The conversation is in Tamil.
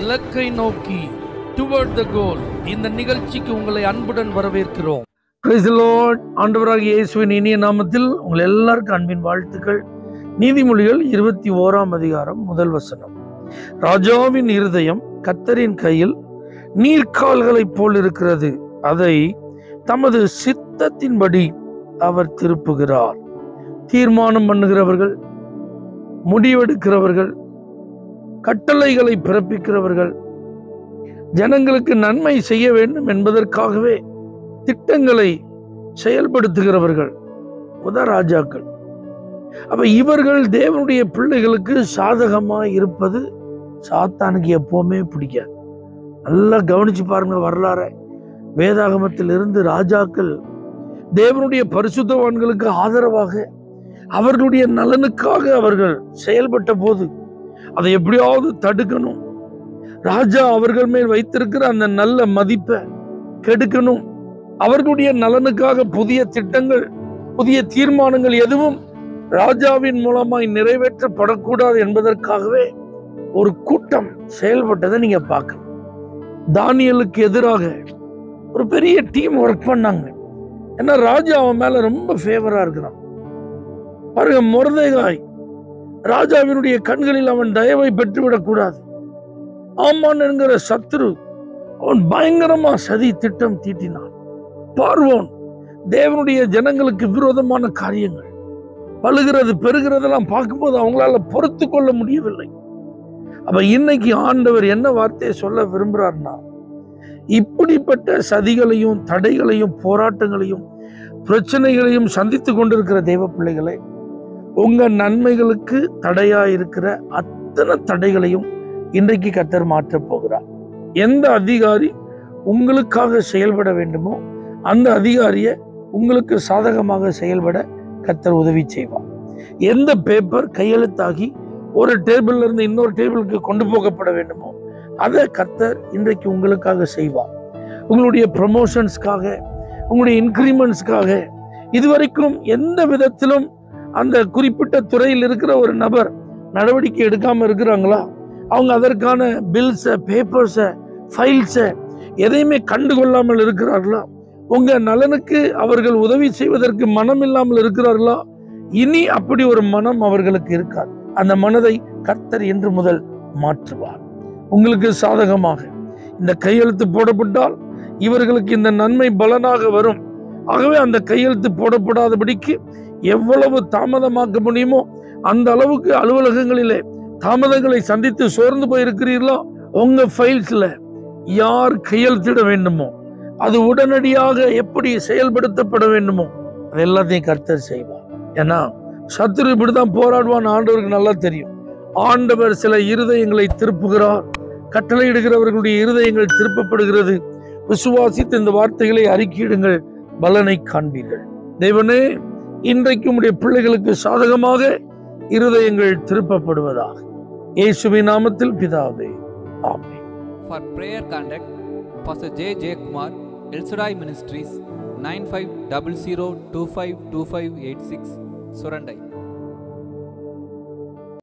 இலக்கை நோக்கி டுவர்ட் த கோல் இந்த நிகழ்ச்சிக்கு உங்களை அன்புடன் வரவேற்கிறோம் Praise the Lord. ஆண்டவராகிய இயேசுவின் இனிய நாமத்தில் உங்கள் எல்லாருக்கும் அன்பின் வாழ்த்துக்கள் நீதிமொழிகள் இருபத்தி ஓராம் அதிகாரம் முதல் வசனம் ராஜாவின் இருதயம் கத்தரின் கையில் நீர்க்கால்களைப் போல் இருக்கிறது அதை தமது சித்தத்தின்படி அவர் திருப்புகிறார் தீர்மானம் பண்ணுகிறவர்கள் முடிவெடுக்கிறவர்கள் கட்டளைகளை பிறப்பிக்கிறவர்கள் ஜனங்களுக்கு நன்மை செய்ய வேண்டும் என்பதற்காகவே திட்டங்களை செயல்படுத்துகிறவர்கள் முத ராஜாக்கள் அப்ப இவர்கள் தேவனுடைய பிள்ளைகளுக்கு சாதகமா இருப்பது சாத்தானுக்கு எப்பவுமே பிடிக்காது நல்லா கவனிச்சு பாருங்க வரலாற வேதாகமத்தில் இருந்து ராஜாக்கள் தேவனுடைய பரிசுத்தவான்களுக்கு ஆதரவாக அவர்களுடைய நலனுக்காக அவர்கள் செயல்பட்ட போது அதை எப்படியாவது தடுக்கணும் ராஜா அவர்கள் மேல் வைத்திருக்கிற அந்த நல்ல மதிப்பை கெடுக்கணும் அவர்களுடைய நலனுக்காக புதிய திட்டங்கள் புதிய தீர்மானங்கள் எதுவும் ராஜாவின் மூலமாய் நிறைவேற்றப்படக்கூடாது என்பதற்காகவே ஒரு கூட்டம் செயல்பட்டதை நீங்க பார்க்கணும் தானியலுக்கு எதிராக ஒரு பெரிய டீம் ஒர்க் பண்ணாங்க ஏன்னா ராஜா அவன் மேல ரொம்ப ஃபேவரா இருக்கிறான் பாருங்க முரதைகாய் ராஜாவினுடைய கண்களில் அவன் தயவை பெற்றுவிடக் கூடாது ஆமான் என்கிற சத்துரு அவன் பயங்கரமா சதி திட்டம் தீட்டினான் பார்வோன் தேவனுடைய ஜனங்களுக்கு விரோதமான காரியங்கள் பழுகிறது பெருகிறதெல்லாம் பார்க்கும்போது அவங்களால பொறுத்து கொள்ள முடியவில்லை அப்ப இன்னைக்கு ஆண்டவர் என்ன வார்த்தையை சொல்ல விரும்புறாருன்னா இப்படிப்பட்ட சதிகளையும் தடைகளையும் போராட்டங்களையும் பிரச்சனைகளையும் சந்தித்து கொண்டிருக்கிற தேவ பிள்ளைகளை உங்க நன்மைகளுக்கு தடையா இருக்கிற அத்தனை தடைகளையும் இன்றைக்கு கத்தர் மாற்றப் போகிறார் எந்த அதிகாரி உங்களுக்காக செயல்பட வேண்டுமோ அந்த அதிகாரியை உங்களுக்கு சாதகமாக செயல்பட கத்தர் உதவி செய்வார் எந்த பேப்பர் கையெழுத்தாகி ஒரு டேபிள்ல இருந்து இன்னொரு டேபிளுக்கு கொண்டு போகப்பட வேண்டுமோ அதை கத்தர் இன்றைக்கு உங்களுக்காக செய்வார் உங்களுடைய ப்ரமோஷன்ஸ்க்காக உங்களுடைய இன்க்ரிமெண்ட்ஸ்க்காக இதுவரைக்கும் எந்த விதத்திலும் அந்த குறிப்பிட்ட துறையில் இருக்கிற ஒரு நபர் நடவடிக்கை எடுக்காம இருக்கிறாங்களா அவங்க அதற்கான பில்ஸை பேப்பர்ஸை ஃபைல்ஸை எதையுமே கண்டுகொள்ளாமல் இருக்கிறார்களா உங்க நலனுக்கு அவர்கள் உதவி செய்வதற்கு மனம் இல்லாமல் இருக்கிறார்களா இனி அப்படி ஒரு மனம் அவர்களுக்கு இருக்காது அந்த மனதை கர்த்தர் என்று முதல் மாற்றுவார் உங்களுக்கு சாதகமாக இந்த கையெழுத்து போடப்பட்டால் இவர்களுக்கு இந்த நன்மை பலனாக வரும் ஆகவே அந்த கையெழுத்து போடப்படாதபடிக்கு எவ்வளவு தாமதமாக்க முடியுமோ அந்த அளவுக்கு அலுவலகங்களிலே தாமதங்களை சந்தித்து சோர்ந்து போயிருக்கிறீர்களோ உங்க ஃபைல்ஸ்ல யார் கையெழுத்திட வேண்டுமோ அது உடனடியாக எப்படி செயல்படுத்தப்பட வேண்டுமோ அது எல்லாத்தையும் கர்த்தர் செய்வார் ஏன்னா சத்துரு இப்படிதான் போராடுவான் ஆண்டவருக்கு நல்லா தெரியும் ஆண்டவர் சில இருதயங்களை திருப்புகிறார் கட்டளையிடுகிறவர்களுடைய இருதயங்கள் திருப்பப்படுகிறது விசுவாசித்து இந்த வார்த்தைகளை அறிக்கையிடுங்கள் பலனை காண்பீர்கள் தேவனே இன்றைக்கு உடைய பிள்ளைகளுக்கு சாதகமாக இருதயங்கள் திருப்பப்படுவதாக இயேசுவின் நாமத்தில் பிதாவே ஆமென் For prayer contact, Pastor J. J. Kumar, El Shaddai Ministries, 9500252586, Surandai.